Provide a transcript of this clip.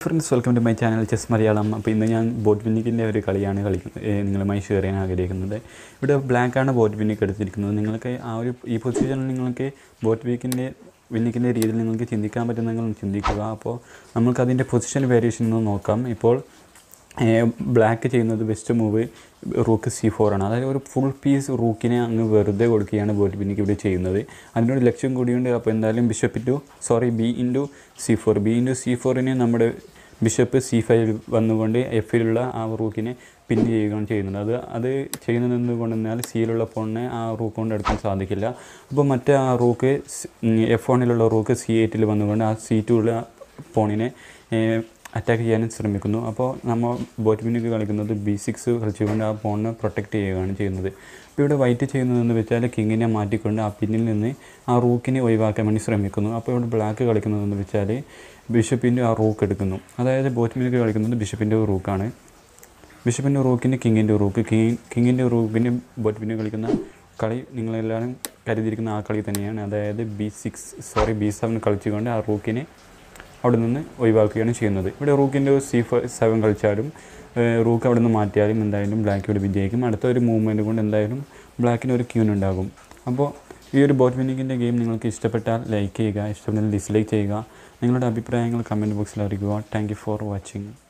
friends welcome to my channel chess Malayalam അപ്പോൾ ഇന്ന് ഞാൻ ബോട്ട് വിന്നിക്കിൻ്റെ ഒരു കളിയാണ് കളിക്കുന്നത് ഏ, നിങ്ങളുമായി ഷെയർ ചെയ്യാൻ ആഗ്രഹിക്കുന്നത് ഇവിടെ ബ്ലാക്കാണ് ബോട്ട് വിന്നിക്ക് എടുത്തിരിക്കുന്നത് നിങ്ങൾക്ക് ആ ഒരു ഈ പൊസിഷനിൽ നിങ്ങൾക്ക് ബോട്ട് വീക്കിൻ്റെ വിന്നിക്കിൻ്റെ രീതിയിൽ നിങ്ങൾക്ക് ചിന്തിക്കാൻ പറ്റുന്ന നിങ്ങൾ ചിന്തിക്കുക അപ്പോൾ നമുക്ക് അതിൻ്റെ പൊസിഷൻ വേരിയേഷൻ ഒന്ന് നോക്കാം ഇപ്പോൾ ബ്ലാക്ക് ചെയ്യുന്നത് best move rook C four ആണ് അതായത് ഒരു ഫുൾ പീസ് റൂക്കിനെ അങ്ങ് വെറുതെ കൊടുക്കുകയാണ് ബോട്ട് പിന്നിക്ക് ഇവിടെ ചെയ്യുന്നത് അതിനൊരു ലക്ഷ്യം കൂടിയുണ്ട് അപ്പോൾ എന്തായാലും bishop into sorry B into C four B into C ഫോറിനെ നമ്മുടെ ബിഷപ്പ് സി ഫൈവ് വന്നുകൊണ്ട് എഫിലുള്ള ആ റൂക്കിനെ പിൻ ചെയ്യുകയാണ് ചെയ്യുന്നത് അത് അത് ചെയ്യുന്നത് എന്തുകൊണ്ടെന്നാൽ സിയിലുള്ള ഫോണിനെ ആ റൂക്ക് കൊണ്ട് എടുക്കാൻ സാധിക്കില്ല അപ്പോൾ മറ്റേ ആ റൂക്ക് എഫ് ഫോണിലുള്ള റൂക്ക് സി എയ്റ്റിൽ വന്നുകൊണ്ട് ആ സി ടൂള്ള ഫോണിനെ അറ്റാക്ക് ചെയ്യാനും ശ്രമിക്കുന്നു അപ്പോൾ നമ്മൾ ബോട്ട് പിന്നിക്ക് കളിക്കുന്നത് ബി സിക്സ് കളിച്ചുകൊണ്ട് ആ പോണിനെ പ്രൊട്ടക്റ്റ് ചെയ്യുകയാണ് ചെയ്യുന്നത് അപ്പോൾ ഇവിടെ വൈറ്റ് ചെയ്യുന്നതെന്ന് വെച്ചാൽ കിങ്ങിനെ മാറ്റിക്കൊണ്ട് ആ പിന്നിൽ നിന്ന് ആ റൂക്കിനെ ഒഴിവാക്കാൻ വേണ്ടി ശ്രമിക്കുന്നു അപ്പോൾ ഇവിടെ ബ്ലാക്ക് കളിക്കുന്നതെന്ന് വെച്ചാൽ ബിഷപ്പിൻ്റെ ആ റൂക്ക് എടുക്കുന്നു അതായത് ബോട്ട് പിന്നിക്ക് കളിക്കുന്നത് ബിഷപ്പിൻ്റെ റൂക്കാണ് ബിഷപ്പിൻ്റെ റൂക്കിൻ്റെ കിങ്ങിൻ്റെ റൂക്ക് കിങ് കിങ്ങിൻ്റെ റൂക്കിൻ്റെ ബോട്ട് പിന്നെ കളിക്കുന്ന കളി നിങ്ങളെല്ലാവരും കരുതിയിരിക്കുന്ന ആ കളി തന്നെയാണ് അതായത് B six sorry B seven കളിച്ചുകൊണ്ട് ആ റൂക്കിനെ അവിടെ നിന്ന് ഒഴിവാക്കുകയാണ് ചെയ്യുന്നത് ഇവിടെ റൂക്കിൻ്റെ സി സെവൻ കളിച്ചാലും ഏഹ്, റൂക്ക് അവിടെ നിന്ന് മാറ്റിയാലും എന്തായാലും ബ്ലാക്ക് ഇവിടെ വിജയിക്കും അടുത്ത ഒരു മൂവ്മെൻറ്റ് കൊണ്ട് എന്തായാലും ബ്ലാക്കിന് ഒരു ക്യൂൻ ഉണ്ടാകും അപ്പോൾ ഈ ഒരു ബോട്ട് വിന്നിങ്ങിൻ്റെ ഗെയിം നിങ്ങൾക്ക് ഇഷ്ടപ്പെട്ടാൽ ലൈക്ക് ചെയ്യുക ഇഷ്ടപ്പെട്ടാൽ ഡിസ്ലൈക്ക് ചെയ്യുക നിങ്ങളുടെ അഭിപ്രായങ്ങൾ കമൻറ്റ് ബോക്സിൽ അറിയിക്കുക താങ്ക് യു ഫോർ വാച്ചിങ്